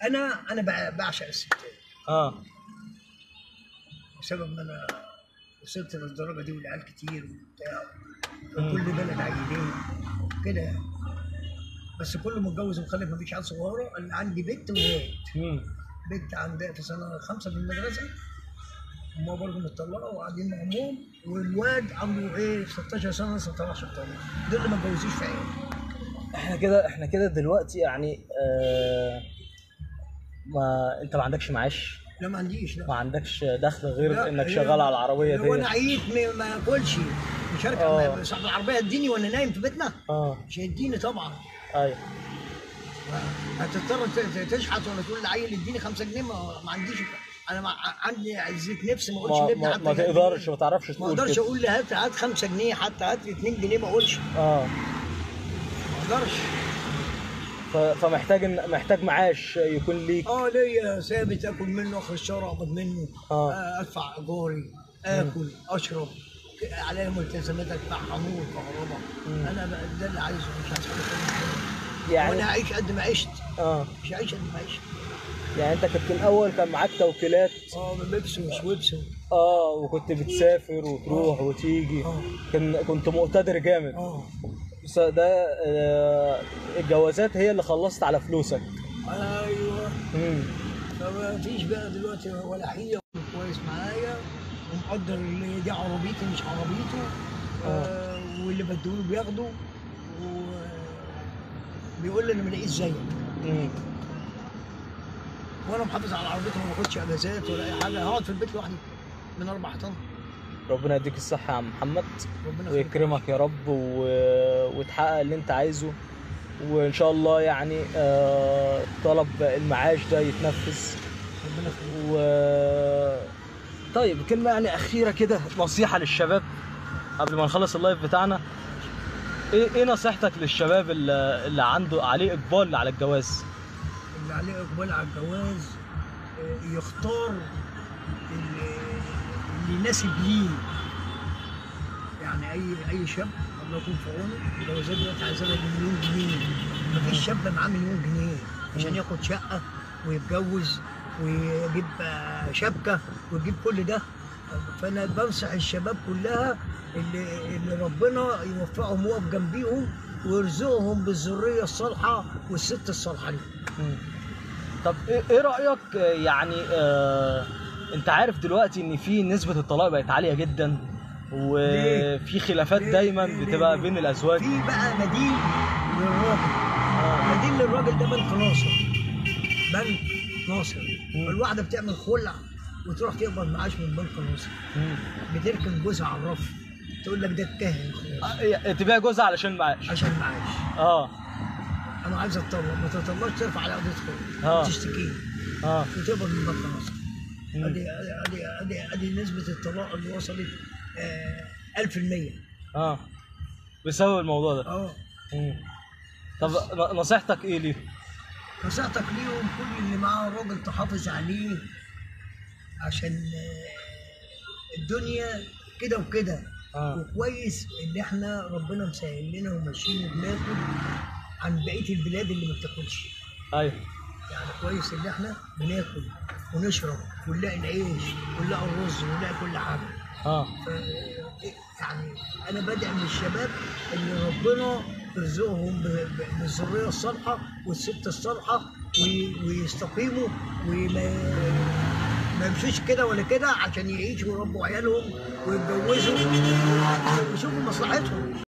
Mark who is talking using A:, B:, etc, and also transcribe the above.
A: انا انا بع- بعشق الستات
B: اه
A: بسبب ان انا وصلت للدرجه دي والعيال كتير وبتاع
B: مم.
A: وكل بلد عيلين كده يعني. بس كله متجوز ومخلف مفيش عيال صغيره انا عندي بنت وولاد
B: مم.
A: بنت عندها في سنه خمسه في المدرسه امها برضه متطلقه وقاعدين مع امهم والواد عنده ايه 16 سنه 17 سنه دول اللي ما اتجوزوش في عيال
B: احنا كده احنا كده دلوقتي يعني آه ما انت ما عندكش معاش
A: لا ما عنديش لا
B: ما عندكش دخل غير
A: لا،
B: انك
A: هي-
B: شغال على العربيه
A: لو انا
B: دي
A: عييت ما- ما اكلش مش هركب
B: آه.
A: صاحب العربيه يديني وانا نايم في بيتنا
B: اه
A: مش هيديني طبعا
B: ايوه
A: هتضطر ت- ت- تشحت ولا تقول لعيل اديني 5 جنيه ما, ما عنديش انا ما عندي عزه نفس ما اقولش
B: ما,
A: لابني
B: ما,
A: حتى
B: ما
A: جنيه.
B: تقدرش ما تعرفش
A: ما
B: تقول
A: اقدرش
B: كده.
A: اقول لي هات هات 5 جنيه حتى هات لي 2 جنيه ما اقولش
B: اه
A: ما اقدرش
B: ف- فمحتاج إن- محتاج معاش يكون ليك
A: اه ليا ثابت اكل منه اخر الشهر اقبض منه
B: آه.
A: آه، ادفع ايجاري اكل اشرب ك- عليا ملتزمات ادفع حمول كهرباء
B: مم.
A: انا بقى ده اللي عايزه مش عايز حاجه تانية.
B: يعني
A: وانا اعيش قد ما عشت
B: اه
A: مش عايش قد ما عشت
B: يعني انت كنت الاول كان معاك توكيلات
A: اه بيبسي مش ويبسي
B: اه وكنت بتسافر وتروح وتيجي
A: اه
B: كان كنت مقتدر جامد
A: اه
B: بس ده آه الجوازات هي اللي خلصت على فلوسك
A: ايوه
B: امم
A: فما فيش بقى دلوقتي ولا حيله كويس معايا ومقدر اللي دي عربيتي مش عربيته آه واللي بديله بياخده وبيقول لي انا ما لاقيش زيك
B: امم
A: وانا محافظ على عربيتي ما باخدش اجازات ولا اي حاجه هقعد في البيت لوحدي من اربع حيطان
B: ربنا يديك الصحة يا عم محمد
A: ربنا يخليك.
B: ويكرمك يا رب و... وتحقق اللي انت عايزه وان شاء الله يعني آه، طلب المعاش ده يتنفذ
A: ربنا يخليك
B: و طيب كلمة يعني أخيرة كده نصيحة للشباب قبل ما نخلص اللايف بتاعنا ايه ايه نصيحتك للشباب اللي, اللي عنده عليه اقبال على الجواز؟
A: اللي عليه اقبال على الجواز آه، يختار اللي اللي يناسب ليه يعني اي اي شاب الله يكون في عونه الجوازات دلوقتي عايزه لها مليون جنيه مفيش شاب معاه مليون جنيه عشان ياخد شقه ويتجوز ويجيب آه، شبكه ويجيب كل ده فانا بنصح الشباب كلها اللي, اللي ربنا يوفقهم ويقف جنبيهم ويرزقهم بالذريه الصالحه والست الصالحه ليهم
B: مم. طب ايه إيه رأيك آه، يعني آه انت عارف دلوقتي ان في نسبة الطلاق بقت عالية جدا وفي خلافات
A: ليه؟
B: دايما
A: ليه؟
B: بتبقى
A: ليه؟
B: بين الازواج
A: في بقى بديل للراجل
B: آه.
A: بديل للراجل ده بنك ناصر بنك ناصر
B: مم.
A: الواحده بتعمل خلع وتروح تقبض معاش من بنك ناصر
B: مم.
A: بتركن جوزها على الرف تقول لك ده اتكهن خلاص
B: آه، تبيع جوزها علشان معاش
A: عشان معاش
B: اه
A: انا عايز اتطلق ما تطلقش ترفع على قضيه خلع
B: آه.
A: وتشتكيه
B: اه
A: وتقبض من بنك ناصر
B: مم.
A: ادي ادي ادي ادي نسبه الطلاق اللي وصلت آه 1000%
B: اه بسبب الموضوع ده
A: اه
B: مم. طب ن- نصيحتك ايه ليه؟
A: نصيحتك ليهم كل اللي معاه راجل تحافظ عليه عشان آه، الدنيا كده وكده
B: اه
A: وكويس ان احنا ربنا مسهل لنا وماشيين وبناكل عن بقيه البلاد اللي ما بتاكلش
B: ايوه
A: يعني كويس ان احنا بناكل ونشرب ونلاقي العيش ونلاقي الرز ونلاقي كل حاجه
B: اه
A: ف يعني انا بدعم الشباب ان ربنا يرزقهم ب- ب- بالذريه الصالحه والست الصالحه وي- ويستقيموا وما ما يمشوش كده ولا كده عشان يعيشوا ويربوا عيالهم ويتجوزوا ويشوفوا مصلحتهم